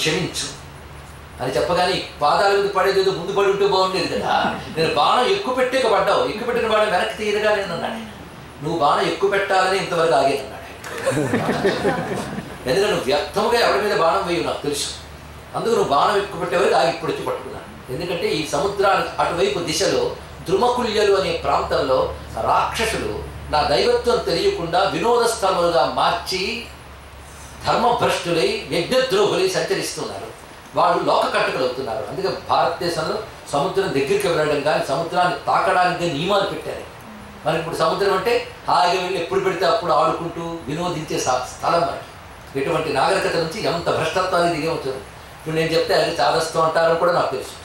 క్షమించు అని చెప్పగానే ఈ పాదాల మీద పడేది ఏదో ముందు పడి ఉంటే బాగుండేది కదా నేను బాణం ఎక్కువ పెట్టేక పడ్డావు ఎక్కువ పెట్టిన బాణం వెనక్కి తీయగా నేను అన్నాడు ఆయన. నువ్వు బాణం ఎక్కువ పెట్టాలని ఇంతవరకు ఆగేదన్నాడు ఎందుకంటే నువ్వు వ్యర్థముగా ఎవరి మీద బాణం వేయవు నాకు తెలుసు అందుకు నువ్వు బాణం ఎక్కువ పెట్టేవరకు ఆగి ఇప్పుడు వచ్చి పట్టుకున్నాను ఎందుకంటే ఈ సముద్రానికి అటువైపు దిశలో ద్రుమకుల్యలు అనే ప్రాంతంలో రాక్షసులు నా దైవత్వం తెలియకుండా వినోద స్థలములుగా మార్చి ధర్మభ్రష్టులై యజ్ఞద్రోహులై సంచరిస్తున్నారు వాళ్ళు లోక కట్టుకలవుతున్నారు అందుకే భారతదేశంలో సముద్రం దగ్గరికి వెళ్ళడం కానీ సముద్రాన్ని తాకడానికి నియమాలు పెట్టారు మనకి ఇప్పుడు సముద్రం అంటే హాయిగా వెళ్ళి ఎప్పుడు పెడితే అప్పుడు ఆడుకుంటూ వినోదించే స- స్థలం మనకి ఇటువంటి నాగరికత నుంచి ఎంత భ్రష్టత్వానికి దిగవుతుంది ఇప్పుడు నేను చెప్తే అది చాదస్తూ అంటారని కూడా నాకు తెలుసు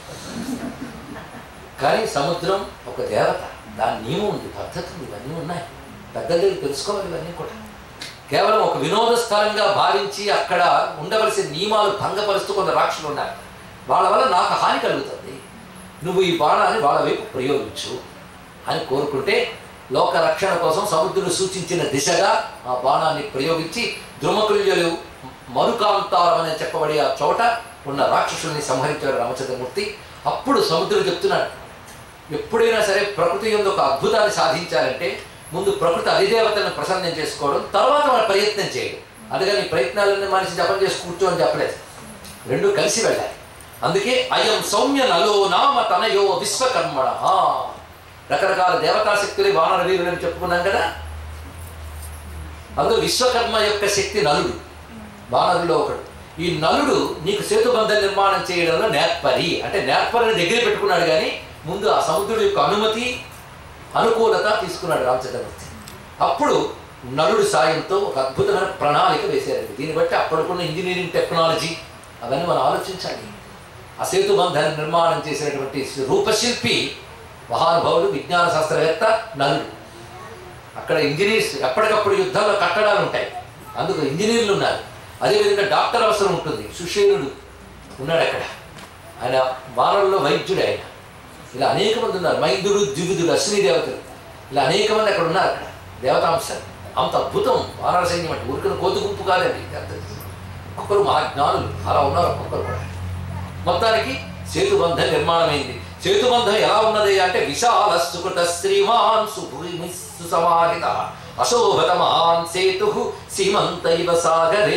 కానీ సముద్రం ఒక దేవత దాని నియమం ఉంది పద్ధతి ఉంది ఇవన్నీ ఉన్నాయి పెద్దల దగ్గర తెలుసుకోవాలి ఇవన్నీ కూడా కేవలం ఒక వినోద స్థలంగా భావించి అక్కడ ఉండవలసిన నియమాలు భంగపరుస్తూ కొంత రాక్షసులు ఉన్నారు వాళ్ళ వల్ల నాకు హాని కలుగుతుంది నువ్వు ఈ బాణాన్ని వాళ్ళ వైపు ప్రయోగించు అని కోరుకుంటే లోక రక్షణ కోసం సముద్రుడు సూచించిన దిశగా ఆ బాణాన్ని ప్రయోగించి ద్రుమకుల్యులు మరుకాంతారం అని చెప్పబడే ఆ చోట ఉన్న రాక్షసుల్ని సంహరించాడు రామచంద్రమూర్తి అప్పుడు సముద్రుడు చెప్తున్నాడు ఎప్పుడైనా సరే ప్రకృతి యొక్క ఒక అద్భుతాన్ని సాధించాలంటే ముందు ప్రకృతి అధిదేవతలను ప్రసన్నం చేసుకోవడం తర్వాత మన ప్రయత్నం చేయడం అందుకని ఈ ప్రయత్నాలన్నీ మనిషి జపం చేసి కూర్చో అని చెప్పలేదు రెండు కలిసి వెళ్ళాలి అందుకే అయం సౌమ్య నలో నామ తనయో విశ్వకర్మణ రకరకాల దేవతా శక్తులు వానర వీరులు అని చెప్పుకున్నాం కదా అందులో విశ్వకర్మ యొక్క శక్తి నలుడు వానరుల్లో ఒకడు ఈ నలుడు నీకు సేతుబంధ నిర్మాణం చేయడంలో నేర్పరి అంటే నేర్పరిని దగ్గర పెట్టుకున్నాడు కానీ ముందు ఆ సముద్రుడి యొక్క అనుమతి అనుకూలత తీసుకున్నాడు రామచంద్రమూర్తి అప్పుడు నలుడు సాయంతో ఒక అద్భుతమైన ప్రణాళిక వేశారు దీన్ని బట్టి అప్పటికున్న ఇంజనీరింగ్ టెక్నాలజీ అవన్నీ మనం ఆలోచించాలి ఆ సేతుబంధ నిర్మాణం చేసినటువంటి రూపశిల్పి మహానుభావుడు విజ్ఞాన శాస్త్రవేత్త నలుడు అక్కడ ఇంజనీర్స్ ఎప్పటికప్పుడు యుద్ధాల్లో కట్టడాలు ఉంటాయి అందుకు ఇంజనీర్లు ఉన్నారు అదేవిధంగా డాక్టర్ అవసరం ఉంటుంది సుషేనుడు ఉన్నాడు అక్కడ ఆయన వారంలో వైద్యుడు ఆయన ఇలా అనేక మంది ఉన్నారు మైందుడు ద్విగుదుడు అశ్విని దేవతలు ఇలా అనేక మంది అక్కడ ఉన్నారు అక్కడ దేవతాంశాలు అంత అద్భుతం వానర సైన్యం అంటే ఊరికను కోతు గుంపు కాదండి ఇది అంత ఒక్కొక్కరు మహాజ్ఞానులు అలా ఉన్నారు ఒక్కొక్కరు కూడా మొత్తానికి సేతుబంధ నిర్మాణమైంది సేతుబంధం ఎలా ఉన్నది అంటే విశాల సుకృత శ్రీమాన్ సుభూమి సుసమాహిత అశోభత మహాన్ సేతు సీమంత ఇవ సాగరే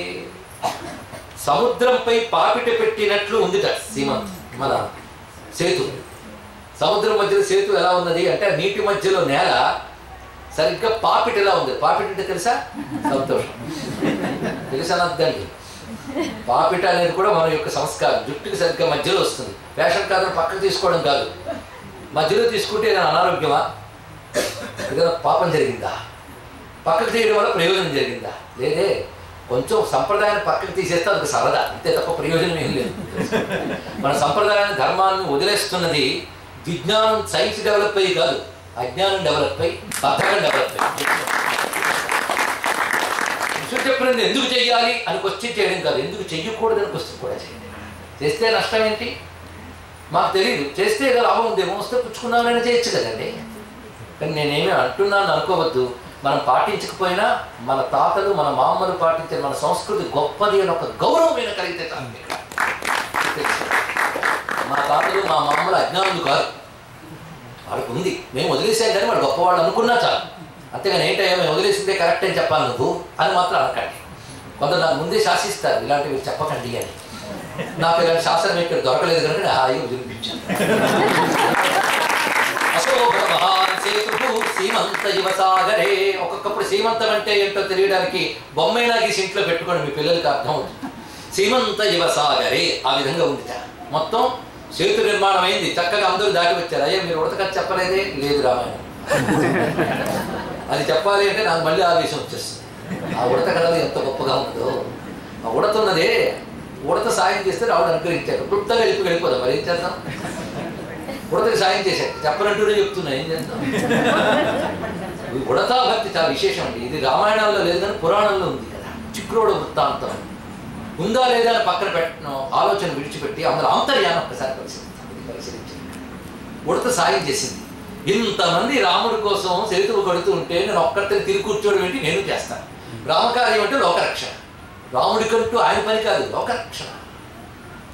సముద్రంపై పాపిట పెట్టినట్లు ఉందిట సీమంత్ మన సేతు సముద్రం మధ్యలో సేతు ఎలా ఉన్నది అంటే నీటి మధ్యలో నేల సరిగ్గా పాపిట ఎలా ఉంది పాపిట అంటే తెలుసా సంతోషం తెలుసా నద్దండి పాపిట అనేది కూడా మన యొక్క సంస్కారం జుట్టుకి సరిగ్గా మధ్యలో వస్తుంది వేషం కాదని పక్కకు తీసుకోవడం కాదు మధ్యలో తీసుకుంటే ఏదైనా అనారోగ్యమా ఏదైనా పాపం జరిగిందా పక్కకు తీయడం వల్ల ప్రయోజనం జరిగిందా లేదే కొంచెం సంప్రదాయాన్ని పక్కకు తీసేస్తే అది సరదా అంతే తప్ప ప్రయోజనం ఏం లేదు మన సంప్రదాయాన్ని ధర్మాన్ని వదిలేస్తున్నది విజ్ఞానం సైన్స్ డెవలప్ అయ్యి కాదు అజ్ఞానం డెవలప్ అయ్యి బద్ధకం డెవలప్ అయ్యి విష్ణు చెప్పినది ఎందుకు చెయ్యాలి అని క్వశ్చన్ చేయడం కాదు ఎందుకు చెయ్యకూడదని క్వశ్చన్ కూడా చేయండి చేస్తే నష్టం ఏంటి మాకు తెలియదు చేస్తే ఏదో లాభం ఉందేమో వస్తే పుచ్చుకుందామని చేయొచ్చు కదండి కానీ నేనేమి అంటున్నాను అనుకోవద్దు మనం పాటించకపోయినా మన తాతలు మన మామలు పాటించిన మన సంస్కృతి గొప్పది అని ఒక గౌరవమైన కలిగితే చాలు మీకు. మా తాతలు మా మామలు అజ్ఞానులు కాదు వాళ్ళకు ఉంది మేము వదిలేసాం కానీ వాళ్ళు గొప్పవాళ్ళు అనుకున్నా చాలు అంతేగాని ఏంటయ్యా మేము వదిలేసిందే కరెక్ట్ అని చెప్పాలి నువ్వు అని మాత్రం అనకండి కొందరు నాకు ముందే శాసిస్తారు ఇలాంటివి చెప్పకండి అని నాకు ఇలాంటి శాస్త్రం ఇక్కడ దొరకలేదు కనుక నేను హాయిగా వదిలిపించాను అశోభ మహాన్ సేతు సీమంత యువ సాగరే ఒక్కొక్కప్పుడు సీమంతం అంటే ఏంటో తెలియడానికి బొమ్మైనా గీసి ఇంట్లో పెట్టుకోండి మీ పిల్లలకి అర్థం అవుతుంది సీమంత యువ సాగరే ఆ విధంగా ఉంది మొత్తం సేతు నిర్మాణం అయింది చక్కగా అందరూ దాటి వచ్చారు అయ్యా మీరు ఉడతకథ చెప్పలేదే లేదు రామాయణం అది చెప్పాలి అంటే నాకు మళ్ళీ ఆవేశం వచ్చేస్తుంది ఆ ఉడత కథలు ఎంత గొప్పగా ఉందో ఆ ఉడతున్నదే ఉడత సాయం చేస్తే రావుడు అనుగ్రహించాడు క్లుప్తంగా చెప్పి వెళ్ళిపోదాం మరి ఏం చేద్దాం ఉడతకి సాయం చేశాడు చెప్పనట్టునే చెప్తున్నా ఏం చేద్దాం ఈ ఉడతా భక్తి చాలా విశేషం అండి ఇది రామాయణంలో లేదు కానీ పురాణంలో ఉంది కదా చిక్రోడ వృత్తాంతం ఉందా లేదా అని పక్కన పెట్టిన ఆలోచన విడిచిపెట్టి అందులో ఆంతర్యాన్ని ఒక్కసారి పరిశీలించాలి ఇది పరిశీలించండి ఉడత సాయం చేసింది ఇంతమంది రాముడి కోసం సేతువు కడుతూ ఉంటే నేను ఒక్కరితో తిరిగి కూర్చోవడం ఏంటి నేను చేస్తాను రామకార్యం అంటే లోకరక్షణ రాముడికంటూ ఆయన పని కాదు లోకరక్షణ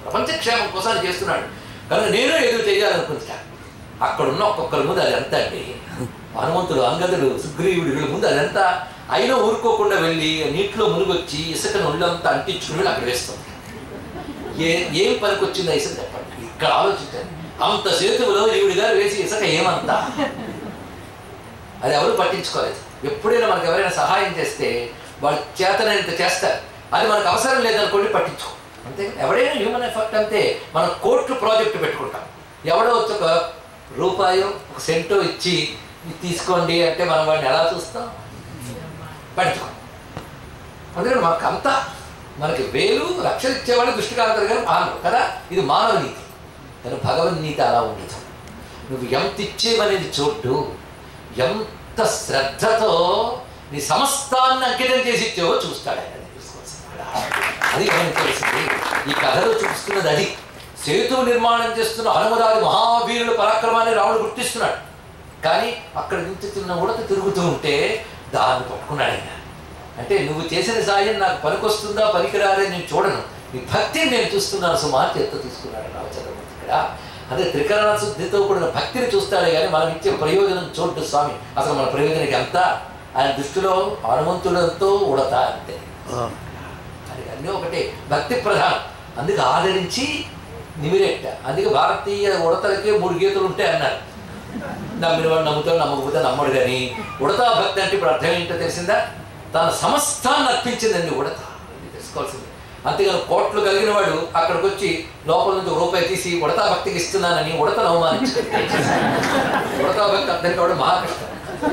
ప్రపంచ క్షేమం కోసం అది చేస్తున్నాడు కనుక నేను ఏదో చేయాలనుకుంటా అక్కడున్న ఒక్కొక్కరి ముందు అది ఎంత అండి హనుమంతుడు అంగదుడు సుగ్రీవుడు వీళ్ళ ముందు అదంతా అయినా ఊరుకోకుండా వెళ్ళి నీటిలో మునిగొచ్చి ఇసుకను ఒళ్ళంతా అంటించుకుని వెళ్ళి అక్కడ వేస్తుంది ఏ ఏం పనికి వచ్చింది ఇసుక చెప్పండి ఇక్కడ ఆలోచించండి అంత సేతువులో ఈవిడి గారు వేసి ఇసుక ఏమంతా అది ఎవరు పట్టించుకోలేదు ఎప్పుడైనా మనకు ఎవరైనా సహాయం చేస్తే వాళ్ళు చేతనైనంత చేస్తారు అది మనకు అవసరం లేదనుకోండి పట్టించుకో అంతే ఎవడైనా హ్యూమన్ ఎఫెక్ట్ అంతే మనం కోర్టు ప్రాజెక్టు పెట్టుకుంటాం ఎవడో వచ్చి ఒక రూపాయో ఒక సెంటో ఇచ్చి ఇది తీసుకోండి అంటే మనం వాడిని ఎలా చూస్తాం పట్టించుకో అందుకని మనకు అంతా మనకి వేలు లక్షలు ఇచ్చేవాళ్ళు దృష్టి కాంతారు కానీ మానవు కదా ఇది మానవ నీతి కానీ భగవన్ నీతి అలా ఉండదు నువ్వు ఎంత ఇచ్చేవనేది చోటు ఎంత శ్రద్ధతో నీ సమస్తాన్ని అంకితం చేసి ఇచ్చేవో చూస్తాడు ఆయన అది చూసుకోవాల్సింది. అది గమనించవలసింది ఈ కథలో చూపిస్తున్నది అది సేతు నిర్మాణం చేస్తున్న హనుమదాది మహావీరుల పరాక్రమాన్ని రాముడు గుర్తిస్తున్నాడు కానీ అక్కడ నుంచి చిన్న ఉడత తిరుగుతూ ఉంటే దాన్ని పట్టుకున్నాడు ఆయన అంటే నువ్వు చేసిన సాయం నాకు పనికొస్తుందా పనికిరాదే నేను చూడను నీ భక్తిని నేను చూస్తున్నాను సుమా చేత్తో తీసుకున్నాడు రామచంద్రమూర్తి ఇక్కడ అదే త్రికరణ శుద్ధితో కూడిన భక్తిని చూస్తాడే కానీ మనం ఇచ్చే ప్రయోజనం చూడ్డు స్వామి అసలు మన ప్రయోజనకి ఎంత ఆయన దృష్టిలో హనుమంతుడంతో ఉడత అంతే అది అన్నీ ఒకటే భక్తి ప్రధానం అందుకే ఆదరించి నిమిరెట్ట అందుకే భారతీయ ఉడతలకే మూడు గీతలు ఉంటాయి అన్నారు నమ్మిన వాడు నమ్ముతాడు నమ్మకపోతే నమ్మడు కానీ ఉడతా భక్తి అంటే ఇప్పుడు అర్థం ఏంటో తెలిసిందా తన సమస్తాన్ని అర్పించిందండి ఉడత అది తెలుసుకోవాల్సింది అంతేగాని కోట్లు కలిగిన వాడు అక్కడికి వచ్చి లోపల నుంచి ఒక రూపాయి తీసి ఉడతా భక్తికి ఇస్తున్నానని ఉడతను అవమానించాడు ఉడతా భక్తి అర్థం కావడం మహా కష్టం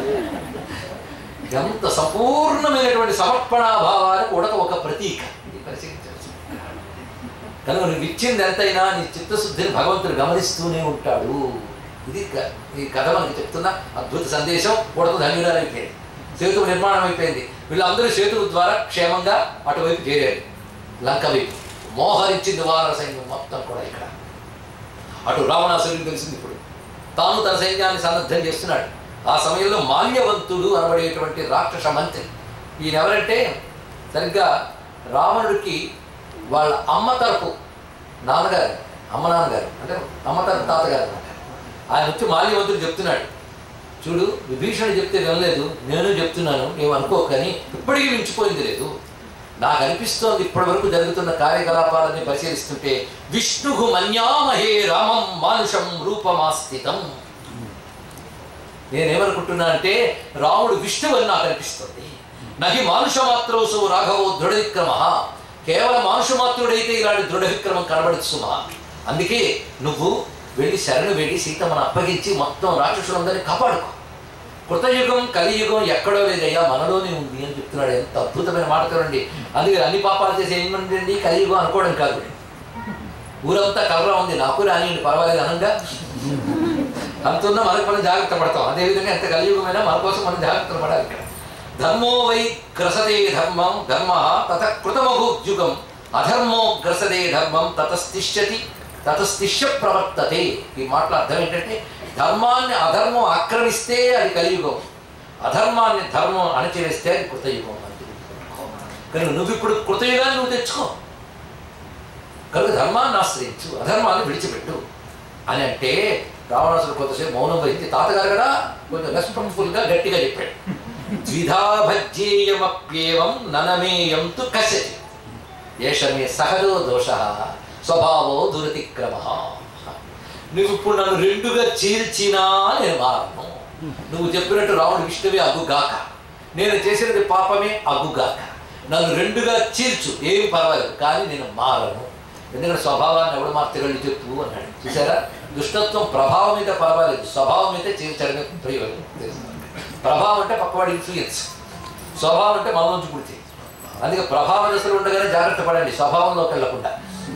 ఎంత సంపూర్ణమైనటువంటి సమర్పణాభావానికి ఉడత ఒక ప్రతీక ఇది పరిశీలించాల్సింది కనుక నువ్వు ఇచ్చింది ఎంతైనా నీ చిత్తశుద్ధిని భగవంతుడు గమనిస్తూనే ఉంటాడు ఇది క- ఈ కథ మనకి చెప్తున్న అద్భుత సందేశం ఉడత ధన్యురాలు అయిపోయింది సేతువు నిర్మాణం అయిపోయింది వీళ్ళందరూ సేతువు ద్వారా క్షేమంగా అటువైపు చేరారు లంక వైపు మోహరించింది వానర సైన్యం మొత్తం కూడా ఇక్కడ అటు రావణాసురుడికి తెలిసింది ఇప్పుడు తాను తన సైన్యాన్ని సన్నద్ధం చేస్తున్నాడు ఆ సమయంలో మాల్యవంతుడు అనబడేటువంటి రాక్షస మంత్రి ఈయన ఎవరంటే సరిగ్గా రావణుడికి వాళ్ళ అమ్మ తరపు నాన్నగారు అమ్మ నాన్నగారు అంటే అమ్మ తరపు తాతగారు అన్నమాట ఆయన వచ్చి మాల్యవంతుడు చెప్తున్నాడు చూడు విభీషణుడు చెప్తే వినలేదు నేను చెప్తున్నాను నువ్వు అనుకో కానీ ఇప్పటికీ మించిపోయింది లేదు నాకు అనిపిస్తోంది ఇప్పటి వరకు జరుగుతున్న కార్యకలాపాలన్నీ పరిశీలిస్తుంటే విష్ణు మన్యామహే రామం మానుషం రూపమాస్థితం నేనేమనుకుంటున్నా అంటే రాముడు విష్ణువు అని నాకు అనిపిస్తుంది నహి మానుష మాత్రోసు రాఘవో దృఢ విక్రమ కేవలం మానుష మాత్రుడైతే ఇలాంటి దృఢ విక్రమం కనబడదు సుమా అందుకే నువ్వు వెళ్ళి శరణు వెళ్ళి సీతమ్మను అప్పగించి మొత్తం రాక్షసులందరినీ కాపాడుకో కృతయుగం కలియుగం ఎక్కడో లేదయ్యా మనలోనే ఉంది అని చెప్తున్నాడు ఎంత అద్భుతమైన మాట చూడండి అందుకే అన్ని పాపాలు చేసి ఏమండి కలియుగం అనుకోవడం కాదు ఊరంతా కలరా ఉంది నాకు రానియండి పర్వాలేదు అనంగా అంతున్నా మనకు మనం జాగ్రత్త పడతాం అదేవిధంగా ఎంత కలియుగమైనా మన కోసం మనం జాగ్రత్తలు పడాలి ఇక్కడ ధర్మో వై గ్రసదే ధర్మం ధర్మ తత కృతమభూద్యుగం అధర్మో గ్రసదే ధర్మం తతస్థిష్యతి తతస్థిష్య ప్రవర్తతే ఈ మాటల అర్థం ఏంటంటే ధర్మాన్ని అధర్మం ఆక్రమిస్తే అది కలియుగం అధర్మాన్ని ధర్మం అణచివేస్తే అది కృతయుగం అని గుర్తుపెట్టుకో. కనుక నువ్వు ఇప్పుడు కృతయుగాన్ని నువ్వు తెచ్చుకో కనుక ధర్మాన్ని ఆశ్రయించు అధర్మాన్ని విడిచిపెట్టు అని అంటే రావణాసుడు కొంతసేపు మౌనం వహించి తాతగారు కదా కొంచెం రెస్పెక్ట్ఫుల్గా గట్టిగా చెప్పాడు ద్విధా భజ్యేయమప్యేవం ననమేయం తు కశతి ఏషమే సహజో దోష స్వభావో దురతిక్రమ నువ్వు ఇప్పుడు నన్ను రెండుగా చీల్చినా నేను మారను నువ్వు చెప్పినట్టు రావణ విష్ణువే అగ్గుగాక నేను చేసినది పాపమే అగ్గుగాక నన్ను రెండుగా చీల్చు ఏం పర్వాలేదు కానీ నేను మారను ఎందుకంటే స్వభావాన్ని ఎవడు మార్చగలడు చెప్పు అన్నాడు చూసారా దుష్టత్వం ప్రభావం మీద పర్వాలేదు స్వభావం అయితే చీల్చడమే ప్రయోజనం ప్రభావం అంటే పక్కవాడి ఇన్ఫ్లుయెన్స్ స్వభావం అంటే మన నుంచి పుడితే అందుకే ప్రభావ దశలు ఉండగానే జాగ్రత్త పడండి స్వభావంలోకి వెళ్ళకుండా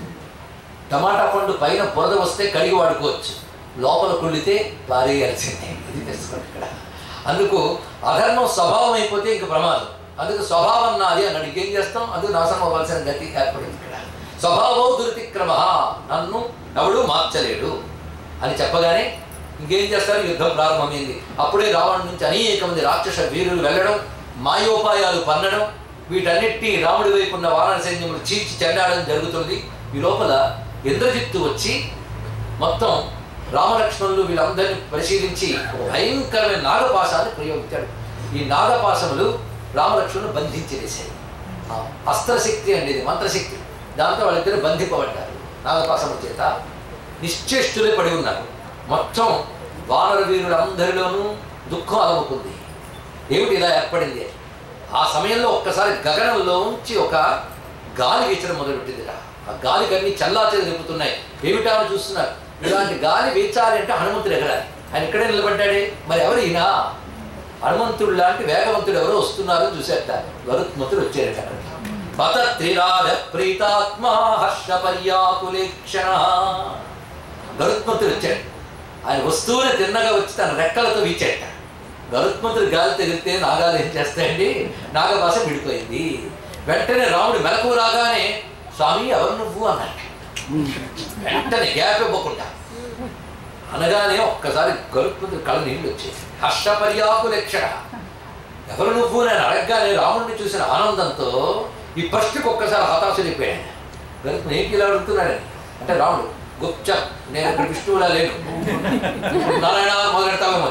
టమాటా పండు పైన బురద వస్తే కడిగి వాడుకోవచ్చు లోపల కుళ్ళితే పారేయాల్సిందే ఇది తెలుసుకోండి ఇక్కడ అందుకు అధర్మం స్వభావం అయిపోతే ఇంక ప్రమాదం అందుకు స్వభావం నాది అన్నాడు ఇంకేం చేస్తాం అందుకు నాశనం అవ్వాల్సిన గతి ఏర్పడింది ఇక్కడ స్వభావో దుర్తిక్రమ నన్ను ఎవడు మార్చలేడు అని చెప్పగానే ఇంకేం చేస్తారు యుద్ధం ప్రారంభమైంది అప్పుడే రావణ్ నుంచి అనేక మంది రాక్షస వీరులు వెళ్ళడం మాయోపాయాలు పన్నడం వీటన్నిటినీ రాముడి వైపు ఉన్న వానర సైన్యములు చీల్చి చెండాడడం జరుగుతుంది ఈ లోపల ఇంద్రజిత్తు వచ్చి మొత్తం రామలక్ష్మణులు వీళ్ళందరినీ పరిశీలించి ఒక భయంకరమైన నాగపాశాన్ని ప్రయోగించాడు ఈ నాగపాశములు రామలక్ష్మణులు బంధించి వేశాయి ఆ అస్త్రశక్తి అనేది మంత్రశక్తి దాంతో వాళ్ళిద్దరు బంధింపబడ్డారు నాగపాశముల చేత నిశ్చేష్టులే పడి ఉన్నారు మొత్తం వానర వీరులందరిలోనూ దుఃఖం అలముకుంది ఏమిటి ఇలా ఏర్పడింది అని. ఆ సమయంలో ఒక్కసారి గగనంలోంచి ఒక గాలి వీచడం మొదలుపెట్టిందిట ఆ గాలికి అన్ని చల్లా చెదిరిపుతున్నాయి ఏమిటా అని చూస్తున్నారు ఇలాంటి గాలి వీచాలి అంటే హనుమంతుడు ఎగరాలి ఆయన ఇక్కడే నిలబడ్డాడే మరి ఎవరు ఈయన హనుమంతుడు లాంటి వేగవంతుడు ఎవరో వస్తున్నారు చూసేట గరుత్మంతుడు వచ్చారట అక్కడ పత త్రిరాజ ప్రీతాత్మ హర్ష పర్యాకులేక్షణ గరుత్మంతుడు వచ్చాడు ఆయన వస్తూనే తిన్నగా వచ్చి తన రెక్కలతో వీచాట గరుత్మంతుడు గాలి తగిలితే నాగాలు ఏం చేస్తాయండి నాగభాష విడిపోయింది వెంటనే రాముడు మెలకు రాగానే స్వామి ఎవరు నువ్వు అన్నాడు వెంటనే గ్యాప్ ఇవ్వకుండా అనగానే ఒక్కసారి గరుత్మంతుడు కళ్ళ నీళ్ళు వచ్చేది హర్షపర్యాకు లక్షణ ఎవరు నువ్వు నేను అడగగానే రాముడిని చూసిన ఆనందంతో ఈ ప్రశ్నకు ఒక్కసారి హతాశుడిపోయాడు గరుత్మ ఏంటి ఇలా అడుగుతున్నాడని అంటే రాముడు గుప్చ నేను ఇక్కడ విష్ణువులా లేను నారాయణ మొదలెడతావేమో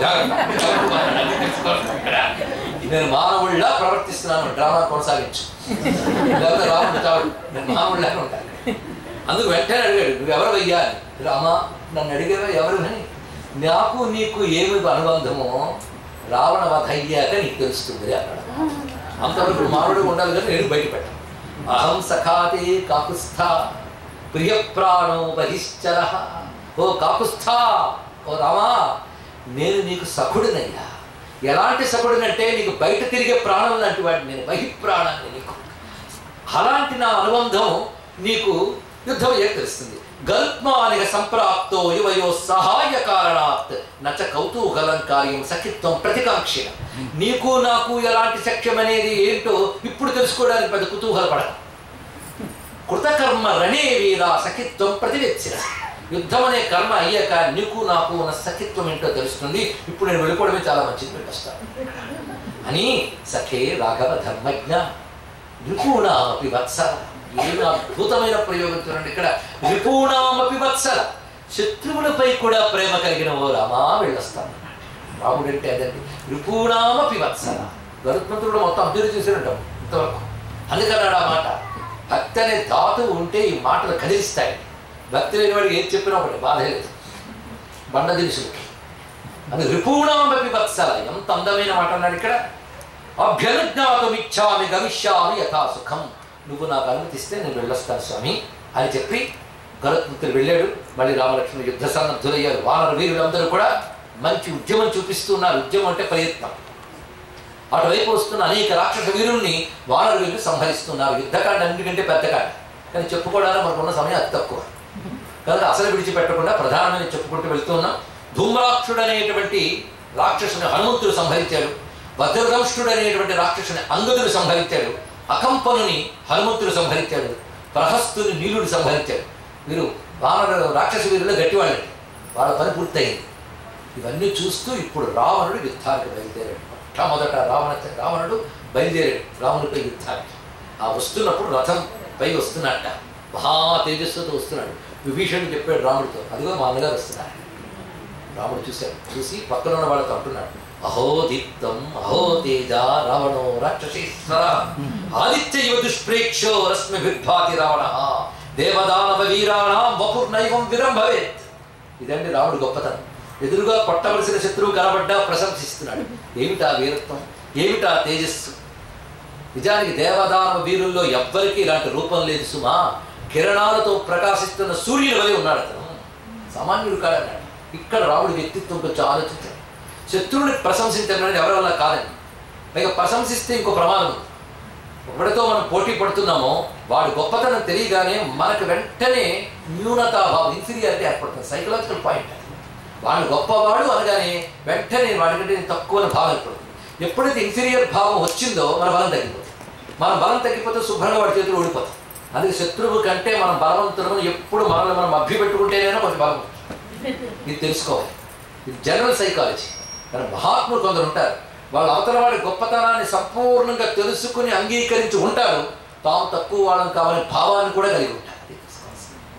జాగ్రత్త నేను మానవుళ్ళ ప్రవర్తిస్తున్నాను డ్రామా కొనసాగించు లేకపోతే రాముడు చావు నేను మానవుళ్ళగా ఉంటాను అందుకు వెంటనే అడిగాడు నువ్వు ఎవరు అయ్యా అని రామా నన్ను అడిగేవా ఎవరు అని నాకు నీకు ఏమి అనుబంధమో రావణ వధ అయ్యాక నీకు తెలుస్తుంది అన్నాడు అంతవరకు మానవుడు ఉండాలి కానీ నేను బయట పెట్టాను అహం సఖాతే కాకుస్థ ప్రియప్రాణో బహిశ్చర ఓ కాకుస్థ ఓ రామా నేను నీకు సఖుడినయ్యా ఎలాంటి సఖుడినంటే నీకు బయట తిరిగే ప్రాణం లాంటి వాడిని నేను బహిప్రాణాన్ని నీకు అలాంటి నా అనుబంధం నీకు యుద్ధం ఏ తెలుస్తుంది గల్ప్మానిక సంప్రాప్తో యువయో సహాయ కారణాత్ నచ కౌతూహలం కార్యం సఖిత్వం ప్రతికాంక్ష నీకు నాకు ఎలాంటి సఖ్యం అనేది ఏంటో ఇప్పుడు తెలుసుకోవడానికి పెద్ద కుతూహలపడ కృతకర్మ రణే వీర సఖిత్వం ప్రతివెచ్చిన యుద్ధం అనే కర్మ అయ్యాక నీకు నాకు ఉన్న సఖిత్వం ఏంటో తెలుస్తుంది ఇప్పుడు నేను వెళ్ళిపోవడమే చాలా మంచిది వెళ్ళొస్తాను అని సఖే రాఘవ ధర్మజ్ఞ రిపూణామపి వత్సల ఏమి అద్భుతమైన ప్రయోగం చూడండి ఇక్కడ రిపూణామపి వత్సల శత్రువులపై కూడా ప్రేమ కలిగిన ఓ రామా వెళ్ళొస్తాను రాముడు అంటే అదండి రిపూణామపి వత్సల గరుత్మంతుడు మొత్తం అభివృద్ధి చేసినట్టు ఇంతవరకు అందుకన్నాడు ఆ మాట భక్తి అనే ధాతు ఉంటే ఈ మాటలు కదిలిస్తాయి భక్తి లేని వాడికి ఏం చెప్పినా ఒకటి బాధ లేదు బండ దినుసులకి అది రిపూణామపి వత్సల ఎంత అందమైన మాట అన్నాడు ఇక్కడ అభ్యనుజ్ఞాతమిచ్చామి గమిష్యామి యథాసుఖం నువ్వు నాకు అనుమతిస్తే నేను వెళ్ళొస్తాను స్వామి అని చెప్పి గరుత్మంతుడు వెళ్ళాడు మళ్ళీ రామలక్ష్మణ యుద్ధ సన్నద్ధులయ్యారు వానర వీరులందరూ కూడా మంచి ఉద్యమం చూపిస్తున్నారు ఉద్యమం అంటే ప్రయత్నం అటువైపు వస్తున్న అనేక రాక్షస వీరుల్ని వానర వీరులు సంహరిస్తున్నారు యుద్ధకాండ అన్నిటికంటే పెద్ద కాండ కానీ చెప్పుకోవడానికి మనకున్న సమయం అతి తక్కువ కనుక అసలు విడిచిపెట్టకుండా ప్రధానమైన చెప్పుకుంటూ వెళ్తూ ఉన్నాం ధూమ్రాక్షుడు అనేటువంటి రాక్షసుని హనుమంతుడు సంహరించాడు వజ్రదంష్టుడు అనేటువంటి రాక్షసుని అంగదుడు సంహరించాడు అకంపనుని హనుమంతుడు సంహరించాడు ప్రహస్తుని నీలుడు సంహరించాడు వీరు వానర రాక్షస వీరులు గట్టివాళ్ళండి వాళ్ళ పని పూర్తయింది ఇవన్నీ చూస్తూ ఇప్పుడు రావణుడు యుద్ధానికి బయలుదేరాడు మొట్టమొదట రావణ రావణుడు బయలుదేరాడు రావణుడిపై యుద్ధానికి ఆ వస్తున్నప్పుడు రథం పై వస్తున్నట్ట మహా తేజస్సుతో వస్తున్నాడు విభీషణుడు చెప్పాడు రాముడితో అదిగో మా అన్నగారు వస్తున్నారు రాముడు చూశాడు చూసి పక్కన ఉన్న వాళ్ళతో అంటున్నాడు అహో దీప్తం అహో తేజ రావణో రాక్షసేశ్వర ఆదిత్య యువ దుష్ప్రేక్షో రశ్మి విభాతి రావణ దేవదానవ వీరాణం వపుర్నైవం విరంభవేత్ ఇదండి రాముడు గొప్పతనం ఎదురుగా కొట్టవలసిన శత్రువు కనబడ్డా ప్రశంసిస్తున్నాడు ఏమిటా వీరత్వం ఏమిటా తేజస్సు నిజానికి దేవదానవ వీరుల్లో ఎవ్వరికీ ఇలాంటి రూపం లేదు సుమా కిరణాలతో ప్రకాశిస్తున్న సూర్యుని వలె ఉన్నాడు అతను సామాన్యుడు కాడన్నాడు ఇక్కడ రాముడి వ్యక్తిత్వం కొంచెం ఆలోచించాడు శత్రువుని ప్రశంసించడం అనేది ఎవరి వల్ల కాదండి పైగా ప్రశంసిస్తే ఇంకో ప్రమాదం ఉంది ఒకటితో మనం పోటీ పడుతున్నామో వాడు గొప్పతనం తెలియగానే మనకు వెంటనే న్యూనతాభావం ఇన్ఫీరియారిటీ ఏర్పడుతుంది సైకలాజికల్ పాయింట్ వాడు గొప్పవాడు అనగానే వెంటనే వాడికంటే నేను తక్కువ అని భావం ఏర్పడుతుంది ఎప్పుడైతే ఇన్ఫీరియర్ భావం వచ్చిందో మన బలం తగ్గిపోతుంది మన బలం తగ్గిపోతే శుభ్రంగా వాడి చేతులు ఓడిపోతాం అందుకే శత్రువు కంటే మనం బలవంతులను ఎప్పుడు మనల్ని మనం అభ్య పెట్టుకుంటేనైనా కొంచెం బలం వస్తుంది. ఇది తెలుసుకోవాలి ఇది జనరల్ సైకాలజీ కానీ మహాత్ములు కొందరు ఉంటారు వాళ్ళ అవతల వాడి గొప్పతనాన్ని సంపూర్ణంగా తెలుసుకుని అంగీకరించి ఉంటారు తాము తక్కువ వాళ్ళని కావాలని భావాన్ని కూడా కలిగి ఉంటారు అది తెలుసుకోవాల్సింది.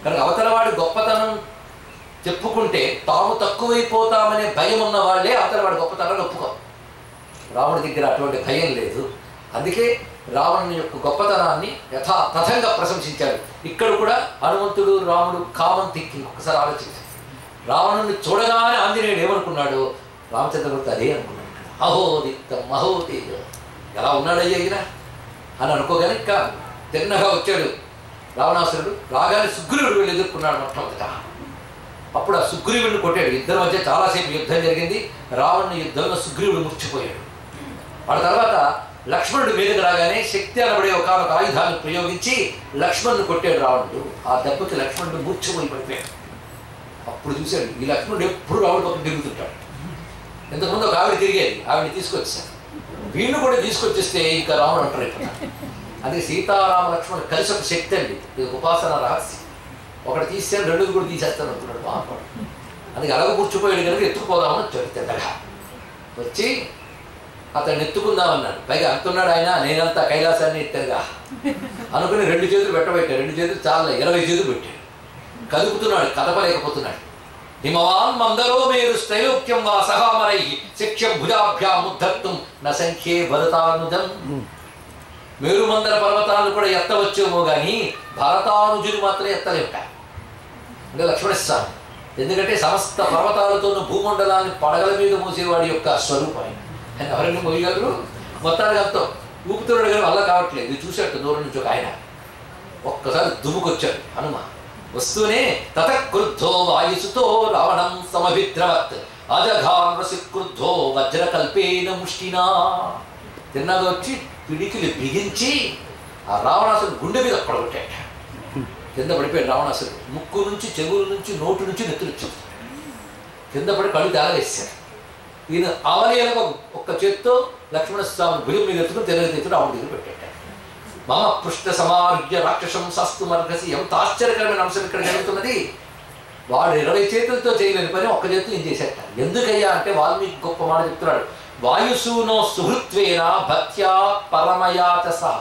కనుక అవతలవాడి గొప్పతనం చెప్పుకుంటే తాము తక్కువైపోతామనే భయం ఉన్న వాళ్ళే అవతలవాడి గొప్పతనాన్ని ఒప్పుకో రావణుడి దగ్గర అటువంటి భయం లేదు అందుకే రావణుని యొక్క గొప్పతనాన్ని యథా తథంగా ప్రశంసించాడు ఇక్కడ కూడా హనుమంతుడు రాముడు కామన్ థింకింగ్ ఒకసారి ఆలోచించారు రావణుని చూడగానే ఆంజనేయుడు ఏమనుకున్నాడు రామచంద్రమూర్తి అదే అనుకున్నాడు అహోదిత్తం మహోతేజ ఎలా ఉన్నాడయ్యా ఈయన అని అనుకోగానే ఇంకా తిన్నగా వచ్చాడు రావణాసురుడు రాగానే సుగ్రీవుడు వెళ్ళి ఎదుర్కొన్నాడు మొట్టమొదట అప్పుడు ఆ సుగ్రీవుడిని కొట్టాడు ఇద్దరి మధ్య చాలాసేపు యుద్ధం జరిగింది రావణుని యుద్ధంలో సుగ్రీవుడు ముర్చిపోయాడు ఆ తర్వాత లక్ష్మణుడు మీదకి రాగానే శక్తి అనబడే ఒక ఆయుధాన్ని ప్రయోగించి లక్ష్మణుడు కొట్టాడు రావణుడు ఆ దెబ్బకి లక్ష్మణుడు మూర్ఛపోయి పడిపోయాడు అప్పుడు చూశాడు ఈ లక్ష్మణుడు ఎప్పుడు రావణుడు పక్కన తిరుగుతుంటాడు ఇంతకుముందు ఒక ఆవిడ తిరిగేది ఆవిడ తీసుకొచ్చాడు వీళ్ళు కూడా తీసుకొచ్చేస్తే ఇంకా రాముడు అంటారు అయిపోతాడు అది సీతారామ లక్ష్మణుడు కలిసి ఒక శక్తి అండి ఇది ఒక ఉపాసన రహస్యం ఒకటి తీసాను రెండు కూడా తీసేస్తాను అనుకున్నాడు మహాత్ముడు అందుకే అలాగ కూర్చుపోయాడు కనుక ఎత్తుకుపోదామని వచ్చాడు తెల్లగా వచ్చి అతన్ని ఎత్తుకుందామన్నాడు పైగా అంటున్నాడు ఆయన నేనంతా కైలాసాన్ని ఎత్తారుగా అనుకుని రెండు చేతులు పెట్టబెట్టాడు రెండు చేతులు చాలా ఇరవై చేతులు పెట్టాడు కదుపుతున్నాడు కదపలేకపోతున్నాడు హిమవాన్ మందరో మీరు స్థైలోక్యం వా సహామరై శిక్షం భుజాభ్యాం ఉద్ధర్తుం న సంఖ్యే భరతానుజం మేరుమందర పర్వతాలను కూడా ఎత్తవచ్చేమో కానీ భరతానుజుని మాత్రం ఎత్తలేట అంటే లక్ష్మణస్వామి ఎందుకంటే సమస్త పర్వతాలతోనూ భూమండలాన్ని పడగల మీద మూసేవాడి యొక్క స్వరూపం ఆయన ఆయన ఎవరైనా మోయగలరు మొత్తానికి అంతా ఊపుతున్నాడు కానీ వల్ల కావట్లేదు ఇది చూసేట్టు దూరం నుంచి ఒక ఆయన ఒక్కసారి దుమ్ముకొచ్చాడు హనుమ వస్తూనే తత క్రుద్ధో వాయుసుతో రావణం సమభిద్రవత్ అజఘాన్వసి క్రుద్ధో వజ్రకల్పేన ముష్టినా తిన్నగా వచ్చి పిడికిలి బిగించి ఆ రావణాసుడు గుండె మీద పడగొట్టాడు కింద పడిపోయాడు రావణాసుడు ముక్కు నుంచి చెవుల నుంచి నోటు నుంచి నెత్తులు వచ్చింది కింద పడి కళ్ళు తేలవేశాడు ఈయన అవలేలకు ఒక్క చేత్తో లక్ష్మణస్వామి భుజం మీద ఎత్తుకుని తెల్ల తెచ్చుడు రావణ దగ్గర పెట్టాడు మమ పృష్ఠ సమార్య రాక్షసం సస్తు మర్గసి ఎంత ఆశ్చర్యకరమైన అంశం ఇక్కడ జరుగుతున్నది వాడు ఇరవై చేతులతో చేయలేని పని ఒక్క చేతితో ఏం చేసేట ఎందుకయ్యా అంటే వాల్మీకి గొప్ప మాట చెప్తున్నాడు వాయుసూనో సుహృత్వేన భక్త్యా పరమయాత సహ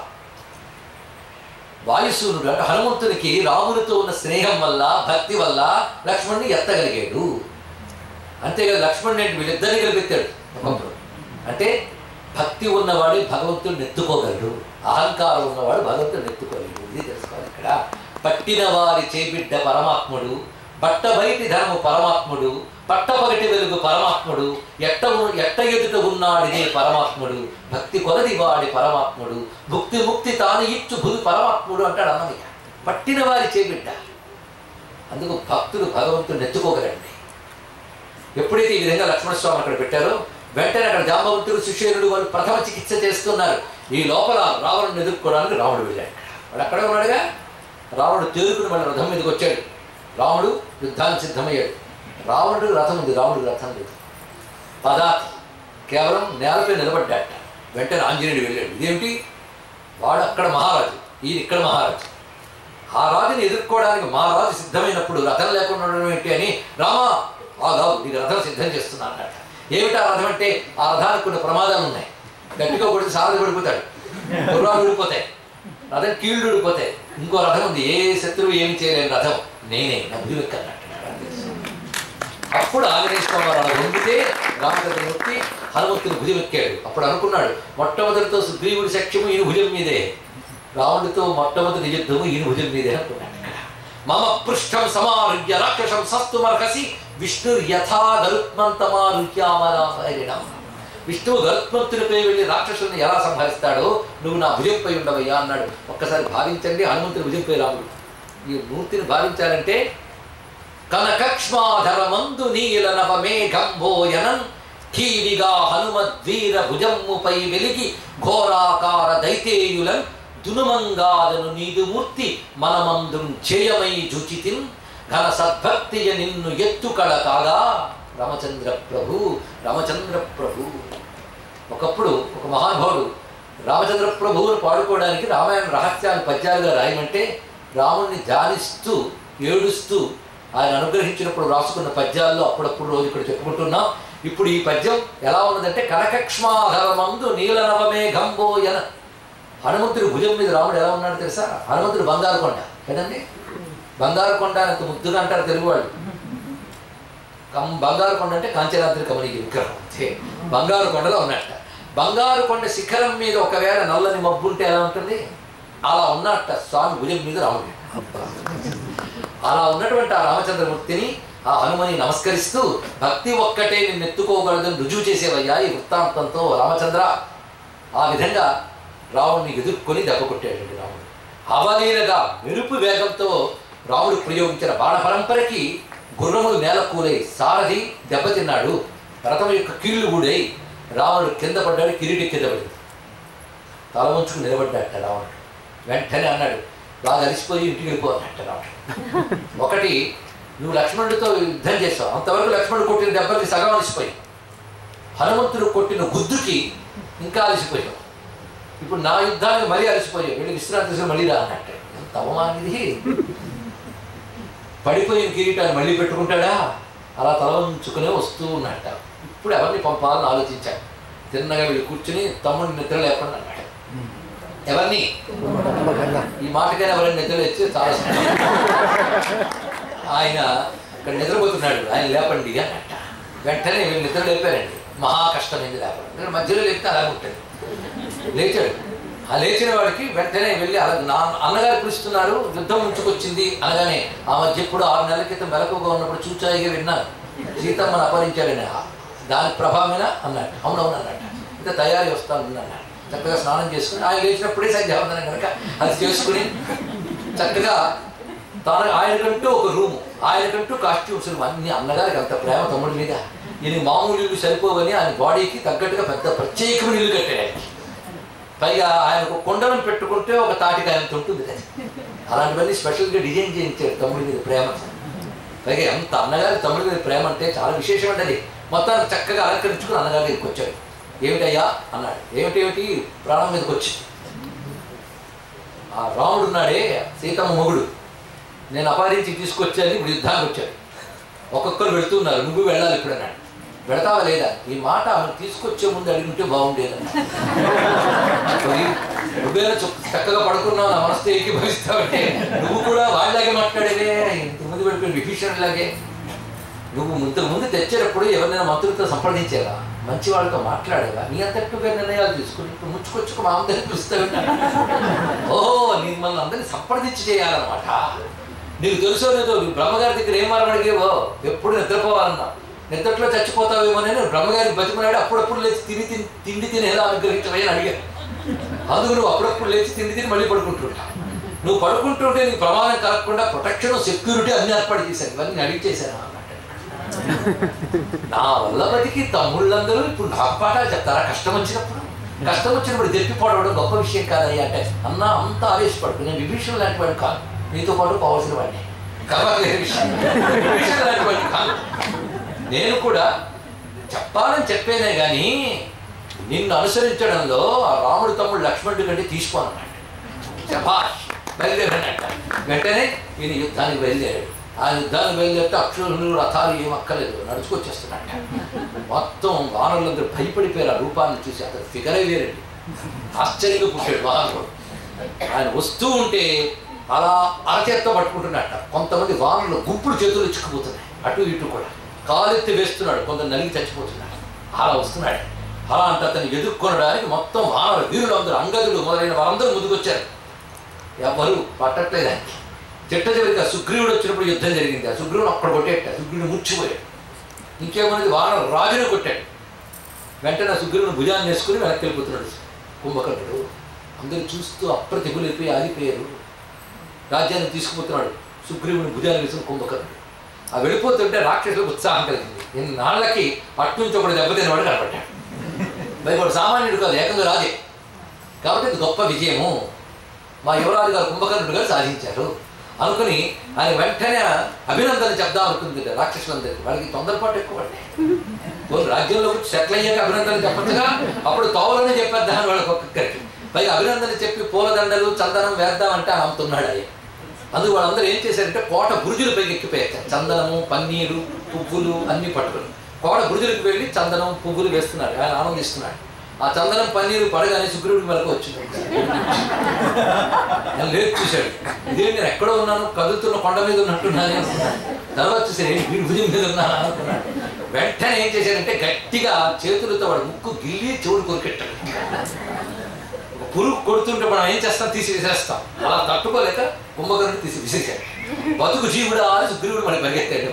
వాయుసూనుడు అంటే హనుమంతునికి రామునితో ఉన్న స్నేహం వల్ల భక్తి వల్ల లక్ష్మణుని ఎత్తగలిగాడు అంతేకాదు లక్ష్మణుని అంటే వీళ్ళిద్దరిని కలిపెత్తాడు ఒకప్పుడు అంటే భక్తి ఉన్నవాడు భగవంతుడిని ఎత్తుకోగలడు అహంకారం ఉన్నవాడు భగవంతుడిని ఎత్తుకోలేడు ఇది తెలుసుకోవాలి ఇక్కడ పట్టిన వారి చేబిడ్డ పరమాత్ముడు బట్ట బయటి ధనము పరమాత్ముడు పట్టపగటి వెలుగు పరమాత్ముడు ఎట్ట ఉ- ఎట్ట ఎదుట ఉన్నాడిదే పరమాత్ముడు భక్తి కొలది వాడి పరమాత్ముడు భుక్తి ముక్తి తాను ఇచ్చు భుది పరమాత్ముడు అంటాడు అన్నమయ్య పట్టిన వారి చేబిడ్డ అందుకు భక్తుడు భగవంతుడిని ఎత్తుకోగలండి ఎప్పుడైతే ఈ విధంగా లక్ష్మణస్వామి అక్కడ పెట్టారో వెంటనే అక్కడ జాంబవంతుడు సుషేరుడు వాళ్ళు ప్రథమ చికిత్స చేస్తున్నారు ఈ లోపల రావణుని ఎదుర్కోవడానికి రాముడు వెళ్ళాడు వాడు అక్కడే ఉన్నాడుగా రావణుడు తేరుకుని మళ్ళీ రథం మీదకి వచ్చాడు రాముడు యుద్ధానికి సిద్ధమయ్యాడు రావణుడికి రథం ఉంది రాముడికి రథం లేదు పదాతి కేవలం నేలపై నిలబడ్డాట వెంటనే ఆంజనేయుడు వెళ్ళాడు ఇదేమిటి వాడు అక్కడ మహారాజు ఈయన ఇక్కడ మహారాజు ఆ రాజుని ఎదుర్కోవడానికి మా రాజు సిద్ధమైనప్పుడు రథం లేకుండా ఉండడం ఏంటి అని రామా ఆ రాజు నీకు రథం సిద్ధం చేస్తున్నా అన్నట ఏమిటి ఆ రథం అంటే ఆ రథానికి కొన్ని ప్రమాదాలు ఉన్నాయి గట్టిగా కొడితే సారథి పడిపోతాడు గుర్రాలు ఊడిపోతాయి రథం కీళ్ళు ఊడిపోతాయి ఇంకో రథం ఉంది ఏ శత్రువు ఏమి చేయలేని రథం నేనే నా భుజమెక్కన్నట్టు అప్పుడు ఆంజనేయ స్వామి వారు అలా వంగితే రామచంద్రమూర్తి హనుమంతుని భుజం ఎక్కాడు అప్పుడు అనుకున్నాడు మొట్టమొదటితో సుగ్రీవుడి సఖ్యము ఈయన భుజం మీదే రావణుడితో మొట్టమొదటి యుద్ధము ఈయన భుజం మీదే అనుకున్నాడు ఇక్కడ మమ పృష్ఠం సమారుహ్య రాక్షసం సస్తు మర్హసి విష్ణు యథా గరుత్మంతమారుహ్యామరాసైరణం విష్ణువు గరుత్మంతునిపై వెళ్ళి రాక్షసుని ఎలా సంహరిస్తాడో నువ్వు నా భుజంపై ఉండవయ్యా అన్నాడు ఒక్కసారి భావించండి హనుమంతుని భుజంపై రాముడు ఈ మూర్తిని భావించాలంటే కనకక్ష్మాధరమందు నీల నవమేఘంభోయనం కీవిగా హనుమద్వీర భుజమ్ముపై వెలిగి ఘోరాకార దైతేయులం దునుమంగాదను నీదు మూర్తి మనమందుం చేయమై జుచితిన్ ఘన సద్భక్తియ నిన్ను ఎత్తుకడ కాగా రామచంద్ర ప్రభు రామచంద్ర ప్రభు ఒకప్పుడు ఒక మహానుభావుడు రామచంద్ర ప్రభువును పాడుకోవడానికి రామాయణ రహస్యాలు పద్యాలుగా రాయమంటే రాముణ్ణి ధ్యానిస్తూ ఏడుస్తూ ఆయన అనుగ్రహించినప్పుడు రాసుకున్న పద్యాల్లో అప్పుడప్పుడు రోజు ఇక్కడ చెప్పుకుంటున్నాం ఇప్పుడు ఈ పద్యం ఎలా ఉన్నదంటే కనకక్ష్మాధరమందు నీలనవమేఘంబోయన హనుమంతుడి భుజం మీద రాముడు ఎలా ఉన్నాడు తెలుసా హనుమంతుడు బంగారు కొండ కదండి బంగారు కొండ అంత ముద్దుగా అంటారు తెలుగు వాళ్ళు కం బంగారు కొండ అంటే కాంచరాత్రి కమలికి విగ్రహం అంతే బంగారు కొండలో ఉన్నట్ట బంగారు కొండ శిఖరం మీద ఒకవేళ నల్లని మబ్బు ఉంటే ఎలా ఉంటుంది అలా ఉన్నట్ట స్వామి భుజం మీద రాముడు అలా ఉన్నటువంటి ఆ రామచంద్రమూర్తిని ఆ హనుమని నమస్కరిస్తూ భక్తి ఒక్కటే నిన్ను ఎత్తుకోగలదని రుజువు చేసేవయ్యా ఈ వృత్తాంతంతో రామచంద్ర ఆ విధంగా రాముడిని ఎదుర్కొని దెబ్బ కొట్టాడు రాముడు అవలీలగా మెరుపు వేగంతో రాముడు ప్రయోగించిన బాణ పరంపరకి గుర్రములు నేల కూలై సారథి దెబ్బతిన్నాడు రథం యొక్క కీళ్లు ఊడై రావణుడు కింద పడ్డాడు కిరీటి కింద పడింది తల ఉంచుకుని నిలబడ్డాట రావణుడు వెంటనే అన్నాడు బాగా అలిసిపోయి ఇంటికి వెళ్ళిపోవాలంట రావణుడు ఒకటి నువ్వు లక్ష్మణుడితో యుద్ధం చేస్తావు అంతవరకు లక్ష్మణుడు కొట్టిన దెబ్బకి సగం అలిసిపోయి హనుమంతుడు కొట్టిన గుద్దుకి ఇంకా అలసిపోయావు ఇప్పుడు నా యుద్ధానికి మరీ అలసిపోయావు వెళ్ళి విశ్రాంతి తీసుకుని మళ్ళీ రా అన్నట్టు ఎంత అవమానం ఇది పడిపోయిన కిరీటాన్ని మళ్ళీ పెట్టుకుంటాడా అలా తల ఉంచుకునే వస్తూ ఉన్నట్ట ఇప్పుడు ఎవరిని పంపాలని ఆలోచించాడు తిన్నగా వెళ్ళి కూర్చుని తమ్ముడిని నిద్ర లేకుండా అన్నాడు ఎవరిని ఈ మాటకైనా ఎవరైనా నిద్ర లేచి చాలా సంతోషం. ఆయన ఇక్కడ నిద్రపోతున్నాడు ఆయన లేపండి అన్నట్ట వెంటనే వీళ్ళు నిద్ర లేపారండి మహా కష్టమైంది లేపడం ఎందుకంటే మధ్యలో లేపితే అలాగే ఉంటుంది లేచాడు ఆ లేచిన వాడికి వెంటనే వెళ్ళి అలా నా అన్నగారు పిలుస్తున్నారు యుద్ధం ఉంచుకొచ్చింది అనగానే ఆ మధ్య కూడా ఆరు నెలల క్రితం మెలకుగా ఉన్నప్పుడు చూచాయిగా విన్నాను సీతమ్మను అపహరించాడని ఆ- దాని ప్రభావమేనా అన్నట్టు అవునవును అన్నట్టు ఇంకా తయారీ వస్తాను అన్నాడు చక్కగా స్నానం చేసుకుని ఆయన లేచినప్పుడే సంధ్యావందనం కనుక అది చేసుకుని చక్కగా తాను ఆయనకంటూ ఒక రూము ఆయనకంటూ కాస్ట్యూమ్స్ అన్ని అన్నగారికి అంత ప్రేమ తమ్ముడి మీద ఈయన మామూలు ఇల్లు సరిపోవని ఆయన బాడీకి తగ్గట్టుగా పెద్ద ప్రత్యేకమైన ఇల్లు కట్టాడు ఆయనకి పైగా ఆయనకు కొండలను పెట్టుకుంటే ఒక తాటికి ఆయనతో ఉంటుంది అది అలాంటివన్నీ స్పెషల్గా డిజైన్ చేయించాడు తమ్ముడి మీద ప్రేమ పైగా ఎంత అన్నగారి తమ్ముడి మీద ప్రేమ అంటే చాలా విశేషమైనది మొత్తానికి చక్కగా అలంకరించుకుని అన్నగారి దగ్గరికి వచ్చాడు ఏమిటయ్యా అన్నాడు ఏమిటేమిటి ప్రాణం మీదకి వచ్చి ఆ రాముడు ఉన్నాడే సీతమ్మ మొగుడు నేను అపహరించి తీసుకొచ్చాను ఇప్పుడు యుద్ధానికి వచ్చాడు ఒక్కొక్కరు వెళుతున్నారు నువ్వు వెళ్ళాలి ఇప్పుడు అన్నాడు వెళతావా లేదా ఈ మాట ఆమె తీసుకొచ్చే ముందు అడిగితే బాగుండేదన్నాడు మరి నువ్వేనా చొక్- చక్కగా పడుకున్నావు నా మనస్తే ఏకీభవిస్తావంటే నువ్వు కూడా వాళ్ళలాగే మాట్లాడేవే ఇంతకుముందు పడిపోయిన విభీషణ్ లాగే నువ్వు ఇంతకు ముందు తెచ్చేటప్పుడు ఎవరినైనా మంత్రులతో సంప్రదించేవా మంచి వాళ్ళతో మాట్లాడేవా నీ అంతట్టుగా నిర్ణయాలు తీసుకుని ఇప్పుడు ముచ్చుకొచ్చుకు మా అందరినీ పిలుస్తావు ఓహో నీకు మనల్ని అందరినీ సంప్రదించి చేయాలన్నమాట నీకు తెలుసో లేదో నువ్వు బ్రహ్మగారి దగ్గర ఏం వరం అడిగేవో ఎప్పుడు నిద్రపోవాలన్నా నిద్రలో చచ్చిపోతావేమోనని బ్రహ్మగారి బతిమలాడి అప్పుడప్పుడు లేచి తిని తిని తిండి తిని ఎలా అనుగ్రహించవని అని అడిగాను అందుకు నువ్వు అప్పుడప్పుడు లేచి తిండి తిని మళ్ళీ పడుకుంటుంటా నువ్వు పడుకుంటుంటే నీకు ప్రమాదం కలగకుండా ప్రొటెక్షన్ సెక్యూరిటీ అన్ని ఏర్పాటు చేశాను ఇవన్నీ అడిగి చేశాను అన్నమాట నా వల్ల బతికి తమ్ముళ్ళందరూ ఇప్పుడు నాకు పాఠాలు చెప్తారా కష్టం వచ్చినప్పుడు కష్టం వచ్చినప్పుడు తెప్పిపోవడం గొప్ప విషయం కాదయ్యా అంటే అన్న అంత ఆవేశపడుతు నేను విభీషణ లాంటి వాడిని కాదు నీతో పాటు పోవాల్సిన వాడిని కలవలేని విషయం విభీషణ లాంటి వాడిని కాదు నేను కూడా చెప్పాలని చెప్పేనే కానీ నిన్ను అనుసరించడంలో ఆ రాముడు తమ్ముడు లక్ష్మణుడి కంటే తీసుకోనన్నాడు శభాష్ బయలుదేరనట వెంటనే ఈయన యుద్ధానికి బయలుదేరాడు ఆ యుద్ధానికి బయలుదేరితే అక్షరులు రథాలు ఏం అక్కర్లేదు నడుచుకొచ్చేస్తున్నట్ట మొత్తం వానరులందరూ భయపడిపోయారు ఆ రూపాన్ని చూసి అతను ఫిగర్ అయ్యారండి ఆశ్చర్యంగా పుట్టాడు వానరుడు ఆయన వస్తూ ఉంటే అలా అరచేత్తో పట్టుకుంటున్నట్ట కొంతమంది వానరులు గుంపుడు చేతులు చిక్కుపోతున్నాయి అటు ఇటు కూడా కాలెత్తి వేస్తున్నాడు కొంత నలిగి చచ్చిపోతున్నాడు అలా వస్తున్నాడు అలా అంటే అతన్ని ఎదుర్కొనడానికి మొత్తం వానర వీరులు అందరూ అంగదులు మొదలైన వారందరూ ముందుకొచ్చారు ఎవరు పట్టట్లేదు ఆయనకి చిట్ట చివరికి ఆ సుగ్రీవుడు వచ్చినప్పుడు యుద్ధం జరిగింది ఆ సుగ్రీవుడు అక్కడ కొట్టేట సుగ్రీవుడు ముచ్చిపోయాడు ఇంకేమన్నది వానర రాజును కొట్టాడు వెంటనే ఆ సుగ్రీవుని భుజాన్ని వేసుకుని వెనక్కి వెళ్ళిపోతున్నాడు కుంభకర్ణుడు అందరూ చూస్తూ అప్రతిభులైపోయి ఆగిపోయారు రాజ్యాన్ని తీసుకుపోతున్నాడు సుగ్రీవుని భుజాన్ని వేసుకుని కుంభకర్ణుడు ఆ వెళ్ళిపోతుంటే రాక్షసులకు ఉత్సాహం కలిగింది ఇన్నాళ్ళకి అట్నుంచి ఒకటి దెబ్బతిన్నవాడు కనపడ్డాడు మరి వాడు సామాన్యుడు కాదు ఏకంగా రాజే కాబట్టి ఇది గొప్ప విజయము మా యువరాజు గారు కుంభకర్ణుడు గారు సాధించారు అనుకుని ఆయన వెంటనే అభినందన చెప్దాం అనుకుంది రాక్షసులందరికీ వాళ్ళకి తొందరపాటు ఎక్కువ పడ్డాయి పోనీ రాజ్యంలో వచ్చి సెటిల్ అయ్యాక అభినందన చెప్పచ్చుగా అప్పుడు తోవలోనే చెప్పేద్దాం వాళ్ళకి ఒక్కొక్కరికి పైగా అభినందన చెప్పి పూలదండలు చందనం వేద్దామంటే అమ్ముతున్నాడు అయ్యి అందుకు వాళ్ళందరూ ఏం చేశారంటే కోట బురుజుల పైకి ఎక్కిపోయారు చందనము పన్నీరు పువ్వులు అన్ని పట్టుకుని కోట బురుజులకు వెళ్ళి చందనం పువ్వులు వేస్తున్నాడు ఆయన ఆనందిస్తున్నాడు ఆ చందనం పన్నీరు పడగానే శుక్రుడికి మెలకు వచ్చింది నేను లేచి చూశాడు ఇదే నేను ఎక్కడో ఉన్నాను కదులుతున్న కొండ మీద ఉన్నట్టున్నాను అనుకున్నాను తర్వాత చూసాను ఏంటి వీడి భుజం మీద ఉన్నాను అనుకున్నాను వెంటనే ఏం చేశాడంటే గట్టిగా చేతులతో వాడు ముక్కు గిల్లి చెవుడు కొరికెట్టాడు ఒక పురుగు కొడుతుంటే మనం ఏం చేస్తాం తీసి విసేస్తాం అలా తట్టుకోలేక కుంభకర్ణుడు తీసి విసిరిశాడు బతుకు జీవుడా అని సుగ్రీవుడు మనకి పరిగెత్తాడు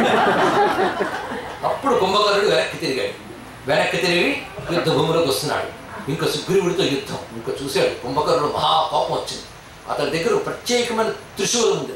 అప్పుడు కుంభకర్ణుడు వెనక్కి తిరిగాడు వెనక్కి తిరిగి యుద్ధ భూమిలోకి వస్తున్నాడు ఇంకా సుగ్రీవుడితో యుద్ధం ఇంకా చూశాడు కుంభకర్ణుడు మహా కోపం వచ్చింది అతని దగ్గర ఒక ప్రత్యేకమైన త్రిశూలం ఉంది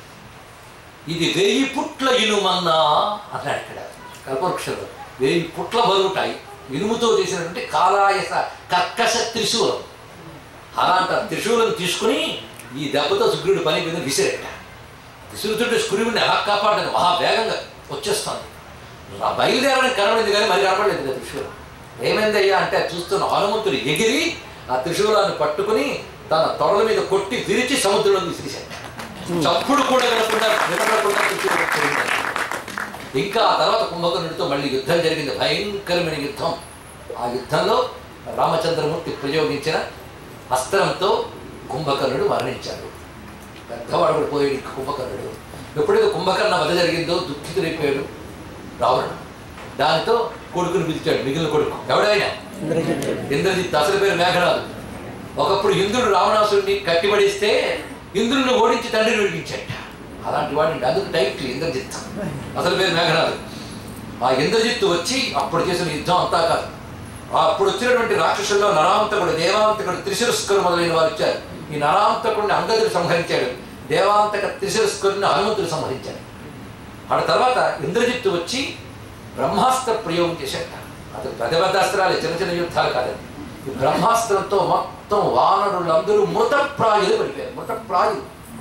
ఇది వెయ్యి పుట్ల ఇనుమన్నా అన్నాడు ఇక్కడ కల్పవృక్షంలో వెయ్యి పుట్ల బరువుటాయి ఇనుముతో చేసినటువంటి కాలాయస కర్కశ త్రిశూలం అలాంటి ఆ త్రిశూలం తీసుకుని ఈ దెబ్బతో సుగ్రీవుడి పని మీద విసిరెట్ట విసురుతుంటే సుగ్రీవుడిని ఎలా కాపాడదు మహా వేగంగా వచ్చేస్తుంది ఆ బయలుదేరడానికి కనబడింది కానీ మరి కనపడలేదు కదా త్రిశూలం ఏమైందయ్యా అంటే అది చూస్తున్న హనుమంతుడు ఎగిరి ఆ త్రిశూలాన్ని పట్టుకుని తన తొడల మీద కొట్టి విరిచి సముద్రంలో విసిరిశాడు చప్పుడు కూడా వినకుండా వినపడకుండా త్రిశూలం పోయింది. ఇంకా ఆ తర్వాత కుంభకర్ణుడితో మళ్ళీ యుద్ధం జరిగింది భయంకరమైన యుద్ధం ఆ యుద్ధంలో రామచంద్రమూర్తి ప్రయోగించిన అస్త్రంతో కుంభకర్ణుడు మరణించాడు పెద్దవాడు కూడా పోయాడు ఇంక కుంభకర్ణుడు ఎప్పుడైతే కుంభకర్ణ వధ జరిగిందో దుఃఖితుడైపోయాడు రావణుడు దానితో కొడుకుని పిలిచాడు మిగిలిన కొడుకు ఎవడైనా ఇంద్రజిత్ అసలు పేరు మేఘనాథు ఒకప్పుడు ఇంద్రుడు రావణాసుడిని కట్టిపడిస్తే ఇంద్రుడిని ఓడించి తండ్రిని విడిపించాడు అలాంటి వాడిని అందుకు టైటిల్ ఇంద్రజిత్ అసలు పేరు మేఘనాథు ఆ ఇంద్రజిత్తు వచ్చి అప్పుడు చేసిన యుద్ధం అంతా కాదు ఆ అప్పుడు వచ్చినటువంటి రాక్షసుల్లో నరాంతకుడు దేవాంతకుడు త్రిశిరస్కరు మొదలైన వారు వచ్చారు ఈ నరాంతకుడిని అంగదుడు సంహరించాడు దేవాంతక త్రిశిరస్కరుని హనుమంతుడు సంహరించాడు ఆ తర్వాత ఇంద్రజిత్తు వచ్చి బ్రహ్మాస్త్ర ప్రయోగం చేశాట అతను పెద్ద పెద్ద అస్త్రాలే చిన్న చిన్న యుద్ధాలు కాదండి ఈ బ్రహ్మాస్త్రంతో మొత్తం వానరులందరూ మృతప్రాయులు పడిపోయారు మృతప్రాయులు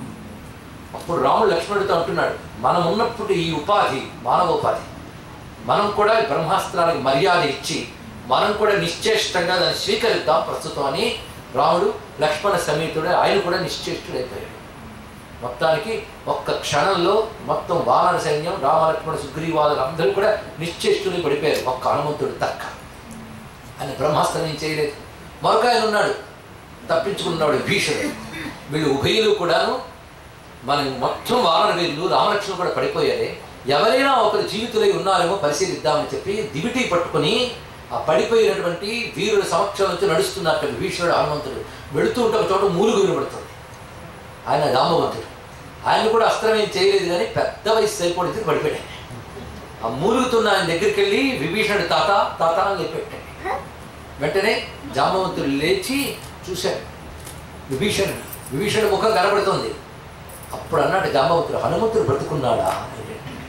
అప్పుడు రాముడు లక్ష్మణుడితో అంటున్నాడు మనం ఉన్నప్పుడు ఈ ఉపాధి మానవ ఉపాధి మనం కూడా ఈ బ్రహ్మాస్త్రానికి మర్యాద ఇచ్చి మనం కూడా నిశ్చేష్టంగా దాన్ని స్వీకరిద్దాం ప్రస్తుతం అని రాముడు లక్ష్మణ సమేతుడే ఆయన కూడా నిశ్చేష్టుడైపోయాడు మొత్తానికి ఒక్క క్షణంలో మొత్తం వానర సైన్యం రామలక్ష్మణ సుగ్రీవాదులు అందరూ కూడా నిశ్చేష్టులు పడిపోయారు ఒక్క హనుమంతుడు తక్క ఆయన బ్రహ్మాస్త్రం ఏం చేయలేదు మరొక ఆయన ఉన్నాడు తప్పించుకున్నాడు భీషణుడు వీళ్ళు ఉభయులు కూడాను మన మొత్తం వానర వీరులు రామలక్ష్మణులు కూడా పడిపోయారే ఎవరైనా ఒకరు జీవితులై ఉన్నారేమో పరిశీలిద్దామని చెప్పి దివిటి పట్టుకుని ఆ పడిపోయినటువంటి వీరుల సమక్షం నుంచి నడుస్తున్నట్టు భీషణుడు హనుమంతుడు వెళుతూ ఉంటే ఒక చోట మూలుగు వినబడుతుంది ఆయన రామవంతుడు ఆయన కూడా అస్త్రం ఏం చేయలేదు కానీ పెద్ద వయసు అయిపోయింది పడిపోయాడు ఆ మూలుగుతున్న ఆయన దగ్గరికి వెళ్ళి విభీషణుడు తాత తాత అని లేపెట్టాడు వెంటనే జామవంతుడు లేచి చూశాడు విభీషణుడు విభీషణుడు ముఖం కనబడుతుంది అప్పుడు అన్నాడు జామవంతుడు హనుమంతుడు బ్రతుకున్నాడా అని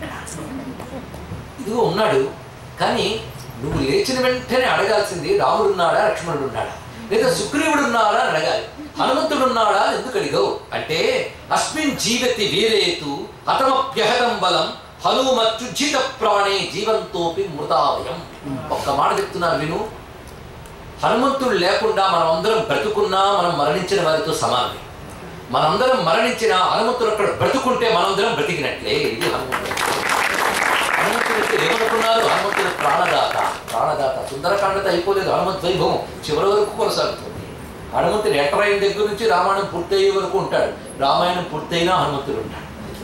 ఇదిగో ఉన్నాడు కానీ నువ్వు లేచిన వెంటనే అడగాల్సింది రాముడు ఉన్నాడా లక్ష్మణుడు ఉన్నాడా లేదా సుగ్రీవుడు ఉన్నాడా అని అడగాలి హనుమంతుడు ఉన్నాడా అని ఎందుకు అడిగావు అంటే అస్మిన్ జీవతి వీరేతు హతమప్యహతం బలం హనుమత్యుజిత ప్రాణే జీవంతోపి మృతావయం ఒక్క మాట చెప్తున్నాను విను హనుమంతుడు లేకుండా మనం అందరం బ్రతుకున్నా మనం మరణించిన వారితో సమానమే మనందరం మరణించిన హనుమంతుడు అక్కడ బ్రతుకుంటే మనందరం బ్రతికినట్లే ఇది హనుమంతుడు హనుమంతుడు అంటే ఏమనుకున్నారు హనుమంతుడు ప్రాణదాత ప్రాణదాత సుందరకాండత అయిపోలేదు హనుమంత్ వైభవం చివరి వరకు కొనసాగుతుంది హనుమంతుడు ఎంటర్ అయిన దగ్గర నుంచి రామాయణం పూర్తయ్యే వరకు ఉంటాడు రామాయణం పూర్తయినా హనుమంతుడు ఉంటాడు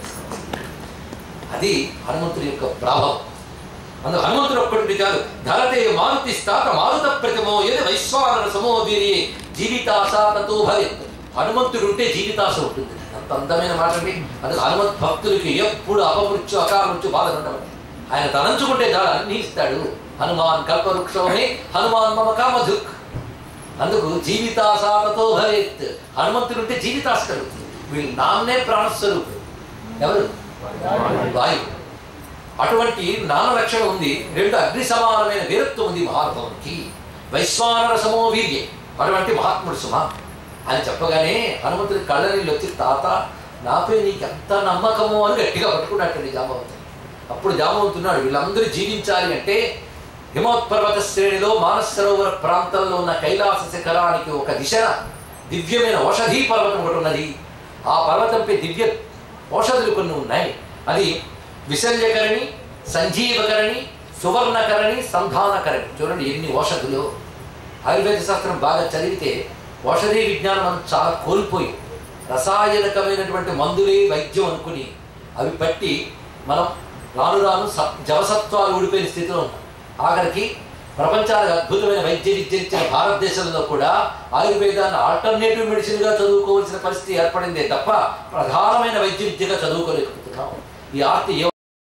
అది హనుమంతుడి యొక్క ప్రభావం అందుకు హనుమంతుడు ఒక్కటి చాలు ధరతే మారుతి స్థాత మారుత ప్రతిమో ఏది వైశ్వానర సమో వీరి జీవితాశ తతో భవేత్ హనుమంతుడు ఉంటే జీవితాశ ఉంటుంది అంత అందమైన మాట అండి అందుకు హనుమంత్ భక్తులకి ఎప్పుడు అపమృత్యు అకామృత్యు బాధ ఉండవు ఆయన తలంచుకుంటే చాలు అన్ని ఇస్తాడు హనుమాన్ కల్పవృక్షమే హనుమాన్ మమ కామధుక్ అందుకు జీవితాశాతతో భవేత్ హనుమంతుడు ఉంటే జీవితాశ కలుగుతుంది వీళ్ళు నాన్నే ప్రాణస్వరూపుడు ఎవరు వాయువు అటువంటి నాన్న రక్షణ ఉంది రెండు అగ్ని సమానమైన వీరత్వం ఉంది మహానుభావునికి వైశ్వానర సమో వీర్యే అటువంటి మహాత్ముడు సుమ అని చెప్పగానే హనుమంతుడి కళ్ళ నీళ్ళు వచ్చి తాత నాపై నీకు ఎంత నమ్మకము అని గట్టిగా పట్టుకున్నట్టండి జాంబవంతుడు అప్పుడు జాంబవంతున్నాడు వీళ్ళందరూ జీవించాలి అంటే హిమోత్పర్వత శ్రేణిలో మానస సరోవర ప్రాంతంలో ఉన్న కైలాస శిఖరానికి ఒక దిశన దివ్యమైన ఔషధీ పర్వతం ఒకటి ఉన్నది ఆ పర్వతంపై దివ్య ఔషధులు కొన్ని ఉన్నాయి అది విశల్యకరణి సంజీవకరణి సువర్ణకరణి సంధానకరణి చూడండి ఎన్ని ఔషధులు ఆయుర్వేద శాస్త్రం బాగా చదివితే ఔషధీ విజ్ఞానం మనం చాలా కోల్పోయి రసాయనకమైనటువంటి మందులే వైద్యం అనుకుని అవి పట్టి మనం రాను రాను సత్ జవసత్వాలు ఊడిపోయిన స్థితిలో ఉన్నాం ఆఖరికి ప్రపంచానికి అద్భుతమైన వైద్య విద్య ఇచ్చిన భారతదేశంలో కూడా ఆయుర్వేదాన్ని ఆల్టర్నేటివ్ మెడిసిన్గా చదువుకోవాల్సిన పరిస్థితి ఏర్పడిందే తప్ప ప్రధానమైన వైద్య విద్యగా చదువుకోలేకపోతున్నాం ఈ ఆర్తి ఏ